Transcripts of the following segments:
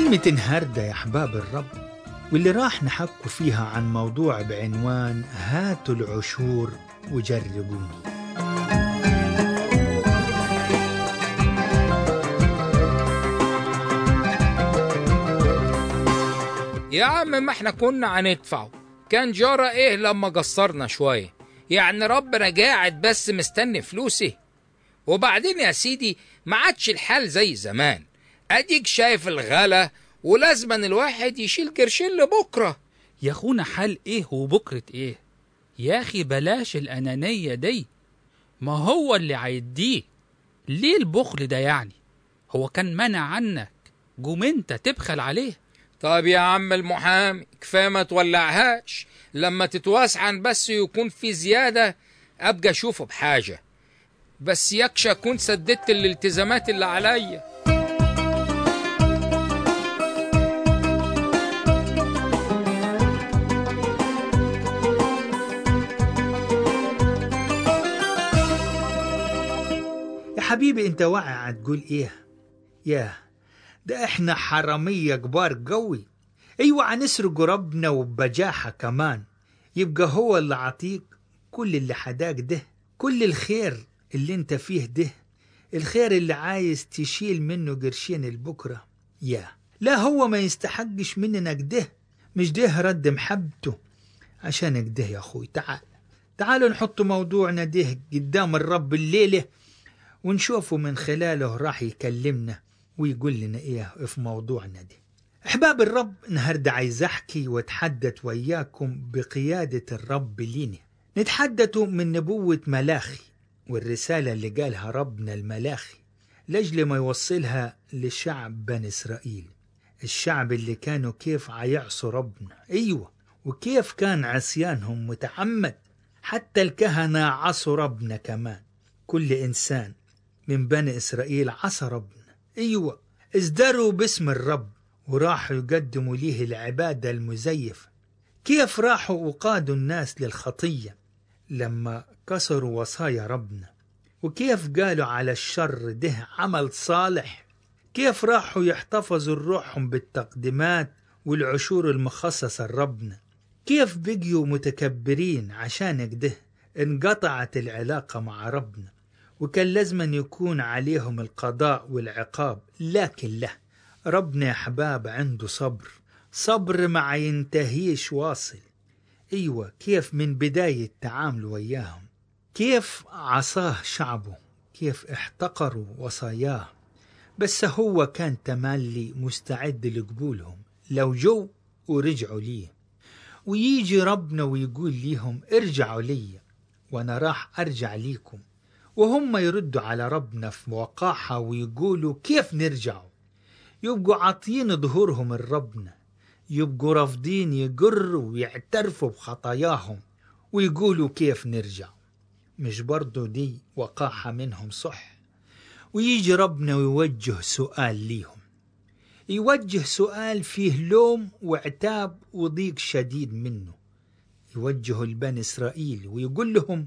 كلمة النهاردة يا أحباب الرب واللي راح نحكوا فيها عن موضوع بعنوان هاتوا العشور وجربوني يا عم ما احنا كنا هندفعه كان جرى ايه لما قصرنا شوية يعني ربنا قاعد بس مستني فلوسي وبعدين يا سيدي ما عادش الحال زي زمان اديك شايف الغلا ولازما الواحد يشيل قرشين لبكره يا اخونا حال ايه وبكرة ايه يا اخي بلاش الانانية دي ما هو اللي هيديه ليه البخل ده يعني هو كان منع عنك قوم انت تبخل عليه طب يا عم المحامي كفايه ما تولعهاش لما تتوسعن بس يكون في زياده ابقى اشوفه بحاجه بس يكشى اكون سددت الالتزامات اللي عليا يا حبيبي انت واعي هتقول ايه ياه ده احنا حرامية كبار قوي ايوه هنسرق ربنا وبجاحة كمان يبقى هو اللي عطيك كل اللي حداك ده كل الخير اللي انت فيه ده الخير اللي عايز تشيل منه قرشين البكرة يا لا هو ما يستحقش مننا كده مش ده رد محبته عشان كده يا اخوي تعال تعالوا نحط موضوعنا ده قدام الرب الليله ونشوفه من خلاله راح يكلمنا ويقول لنا ايه في موضوعنا ده احباب الرب النهارده عايز احكي واتحدث وياكم بقياده الرب لينا نتحدث من نبوه ملاخي والرساله اللي قالها ربنا الملاخي لاجل ما يوصلها لشعب بني اسرائيل الشعب اللي كانوا كيف عيعصوا ربنا ايوه وكيف كان عصيانهم متعمد حتى الكهنه عصوا ربنا كمان كل انسان من بني إسرائيل عصى ربنا أيوة ازدروا باسم الرب وراحوا يقدموا ليه العبادة المزيفة كيف راحوا وقادوا الناس للخطية لما كسروا وصايا ربنا وكيف قالوا على الشر ده عمل صالح كيف راحوا يحتفظوا روحهم بالتقديمات والعشور المخصصة لربنا كيف بقيوا متكبرين عشان كده انقطعت العلاقة مع ربنا وكان لازما يكون عليهم القضاء والعقاب لكن لا ربنا يا حباب عنده صبر صبر ما ينتهيش واصل ايوه كيف من بداية تعامله وياهم كيف عصاه شعبه كيف احتقروا وصاياه بس هو كان تملي مستعد لقبولهم لو جو ورجعوا ليه ويجي ربنا ويقول ليهم ارجعوا لي وانا راح ارجع ليكم وهم يردوا على ربنا في وقاحة ويقولوا كيف نرجعوا يبقوا عاطيين ظهورهم لربنا يبقوا رافضين يقروا ويعترفوا بخطاياهم ويقولوا كيف نرجع مش برضو دي وقاحة منهم صح ويجي ربنا ويوجه سؤال ليهم يوجه سؤال فيه لوم وعتاب وضيق شديد منه يوجه لبني إسرائيل ويقول لهم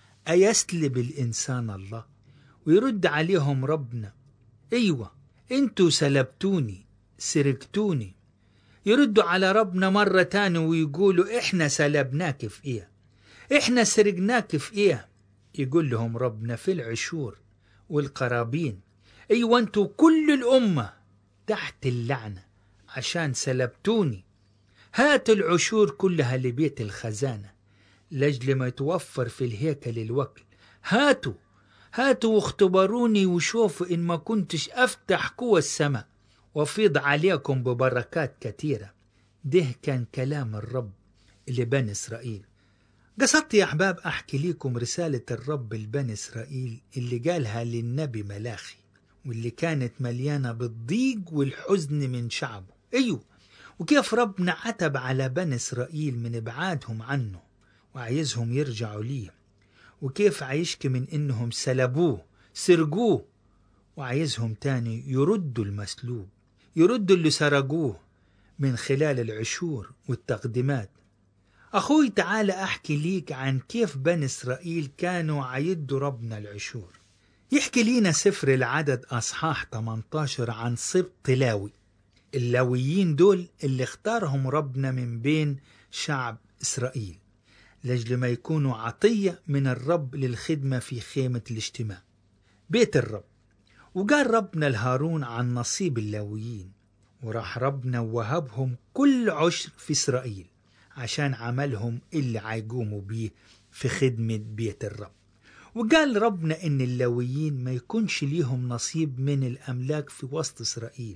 أيسلب الإنسان الله ويرد عليهم ربنا أيوة أنتوا سلبتوني سرقتوني يردوا على ربنا مرة تانية ويقولوا إحنا سلبناك في إيه إحنا سرقناك في إيه يقول لهم ربنا في العشور والقرابين أيوة أنتوا كل الأمة تحت اللعنة عشان سلبتوني هاتوا العشور كلها لبيت الخزانة لأجل ما يتوفر في الهيكل الوكل هاتوا هاتوا واختبروني وشوفوا إن ما كنتش أفتح قوى السماء وفيض عليكم ببركات كثيرة ده كان كلام الرب لبني إسرائيل قصدت يا أحباب أحكي لكم رسالة الرب لبني إسرائيل اللي قالها للنبي ملاخي واللي كانت مليانة بالضيق والحزن من شعبه أيوه وكيف ربنا عتب على بني إسرائيل من إبعادهم عنه وعايزهم يرجعوا ليه وكيف عايشكي من إنهم سلبوه سرقوه وعايزهم تاني يردوا المسلوب يردوا اللي سرقوه من خلال العشور والتقديمات أخوي تعال أحكي ليك عن كيف بني إسرائيل كانوا عيدوا ربنا العشور يحكي لينا سفر العدد أصحاح 18 عن سبط لاوي اللاويين دول اللي اختارهم ربنا من بين شعب إسرائيل لأجل ما يكونوا عطية من الرب للخدمة في خيمة الاجتماع بيت الرب وقال ربنا لهارون عن نصيب اللاويين وراح ربنا وهبهم كل عشر في إسرائيل عشان عملهم اللي عيقوموا بيه في خدمة بيت الرب وقال ربنا إن اللاويين ما يكونش ليهم نصيب من الأملاك في وسط إسرائيل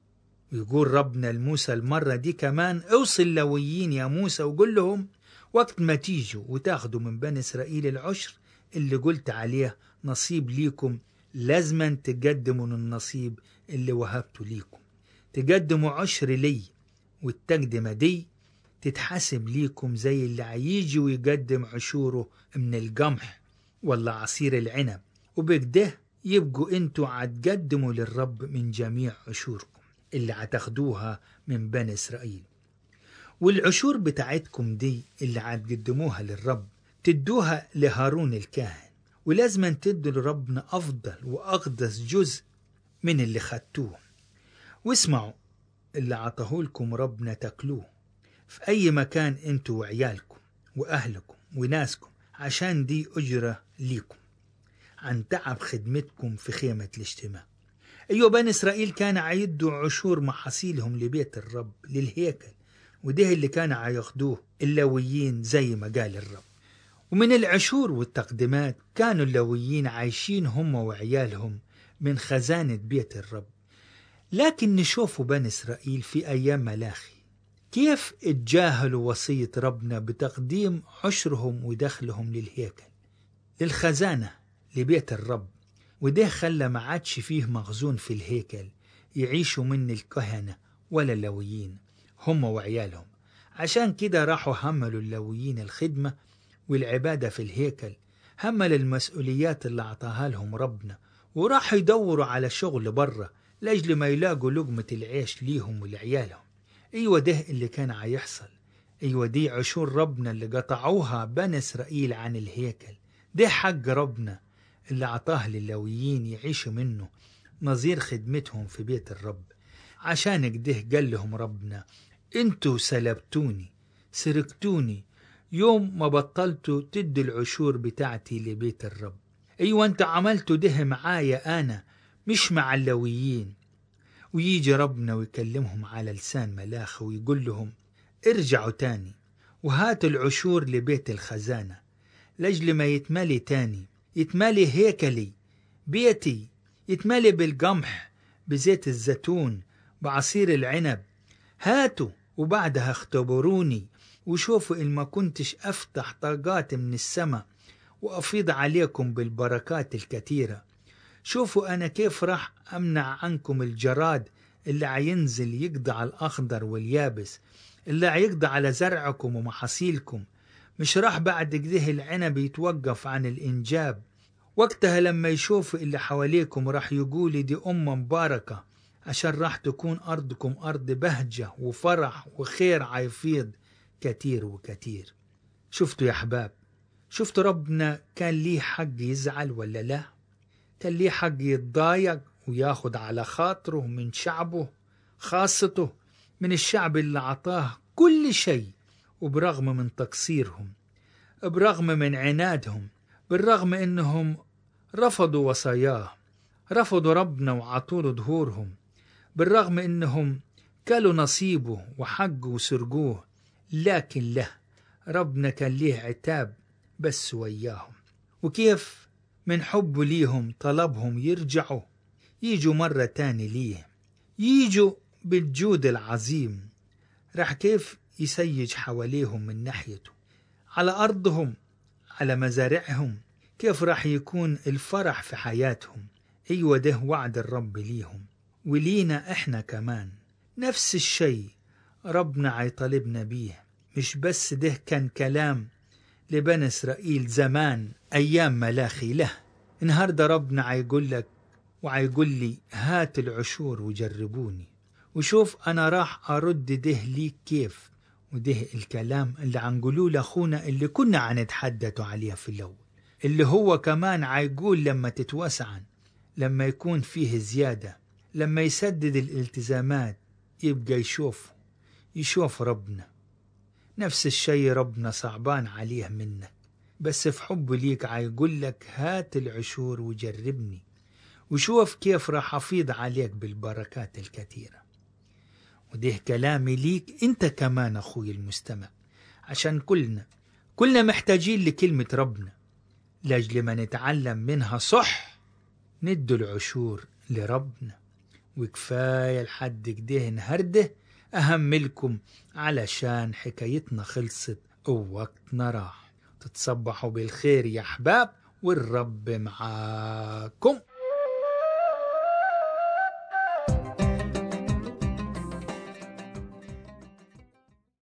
ويقول ربنا لموسى المرة دي كمان اوصي اللاويين يا موسى وقول لهم وقت ما تيجوا وتاخدوا من بني إسرائيل العشر اللي قلت عليه نصيب ليكم لازما تقدموا النصيب اللي وهبته ليكم تقدموا عشر لي والتقدمة دي تتحسب ليكم زي اللي هيجي ويقدم عشوره من القمح ولا عصير العنب وبكده يبقوا انتوا هتقدموا للرب من جميع عشوركم اللي هتاخدوها من بني إسرائيل والعشور بتاعتكم دي اللي هتقدموها للرب تدوها لهارون الكاهن ولازم تدوا لربنا أفضل وأقدس جزء من اللي خدتوه واسمعوا اللي عطاهولكم ربنا تاكلوه في أي مكان انتوا وعيالكم وأهلكم وناسكم عشان دي أجرة ليكم عن تعب خدمتكم في خيمة الاجتماع أيوة بني إسرائيل كان عيدوا عشور محاصيلهم لبيت الرب للهيكل وده اللي كان عياخدوه اللاويين زي ما قال الرب ومن العشور والتقديمات كانوا اللاويين عايشين هم وعيالهم من خزانة بيت الرب لكن نشوفوا بني إسرائيل في أيام ملاخي كيف اتجاهلوا وصية ربنا بتقديم عشرهم ودخلهم للهيكل للخزانة لبيت الرب وده خلى ما عادش فيه مخزون في الهيكل يعيشوا من الكهنة ولا اللويين هم وعيالهم عشان كده راحوا هملوا اللويين الخدمة والعبادة في الهيكل همل المسؤوليات اللي عطاها لهم ربنا وراحوا يدوروا على شغل برا لأجل ما يلاقوا لقمة العيش ليهم ولعيالهم أيوة ده اللي كان عيحصل أيوة دي عشور ربنا اللي قطعوها بني إسرائيل عن الهيكل ده حق ربنا اللي عطاه لللاويين يعيشوا منه نظير خدمتهم في بيت الرب عشان كده قال لهم ربنا انتوا سلبتوني سرقتوني يوم ما بطلتوا تدوا العشور بتاعتي لبيت الرب ايوه انت عملتوا ده معايا انا مش مع اللويين ويجي ربنا ويكلمهم على لسان ملاخ ويقول لهم ارجعوا تاني وهاتوا العشور لبيت الخزانة لأجل ما يتملي تاني يتملي هيكلي بيتي يتملي بالقمح بزيت الزيتون بعصير العنب هاتوا وبعدها اختبروني وشوفوا إن ما كنتش أفتح طاقات من السماء وأفيض عليكم بالبركات الكثيرة شوفوا أنا كيف راح أمنع عنكم الجراد اللي عينزل يقضي على الأخضر واليابس اللي عيقضي على زرعكم ومحاصيلكم مش راح بعد كده العنب يتوقف عن الإنجاب وقتها لما يشوفوا اللي حواليكم راح يقولي دي أمة مباركة عشان راح تكون أرضكم أرض بهجة وفرح وخير عيفيض كتير وكتير شفتوا يا أحباب شفتوا ربنا كان ليه حق يزعل ولا لا كان ليه حق يتضايق وياخد على خاطره من شعبه خاصته من الشعب اللي عطاه كل شيء وبرغم من تقصيرهم برغم من عنادهم بالرغم انهم رفضوا وصاياه رفضوا ربنا وعطوله ظهورهم بالرغم انهم كلوا نصيبه وحقه وسرقوه لكن له ربنا كان ليه عتاب بس وياهم وكيف من حبه ليهم طلبهم يرجعوا يجوا مرة تاني ليه يجوا بالجود العظيم راح كيف يسيج حواليهم من ناحيته على أرضهم على مزارعهم كيف راح يكون الفرح في حياتهم أيوة ده وعد الرب ليهم ولينا إحنا كمان نفس الشيء ربنا عيطالبنا بيه مش بس ده كان كلام لبني إسرائيل زمان أيام ملاخي له النهاردة ربنا عيقول لك وعيقول لي هات العشور وجربوني وشوف أنا راح أرد ده ليك كيف وده الكلام اللي عنقولوه لأخونا اللي كنا عنتحدثوا عليه في الأول اللي هو كمان عيقول لما تتوسعن لما يكون فيه زيادة لما يسدد الالتزامات يبقى يشوف يشوف ربنا نفس الشي ربنا صعبان عليه منك بس في حبه ليك عيقول لك هات العشور وجربني وشوف كيف راح أفيض عليك بالبركات الكثيرة وده كلامي ليك انت كمان أخوي المستمع عشان كلنا كلنا محتاجين لكلمة ربنا لأجل ما نتعلم منها صح ندو العشور لربنا وكفاية لحد كده النهارده أهملكم علشان حكايتنا خلصت ووقتنا راح تتصبحوا بالخير يا أحباب والرب معاكم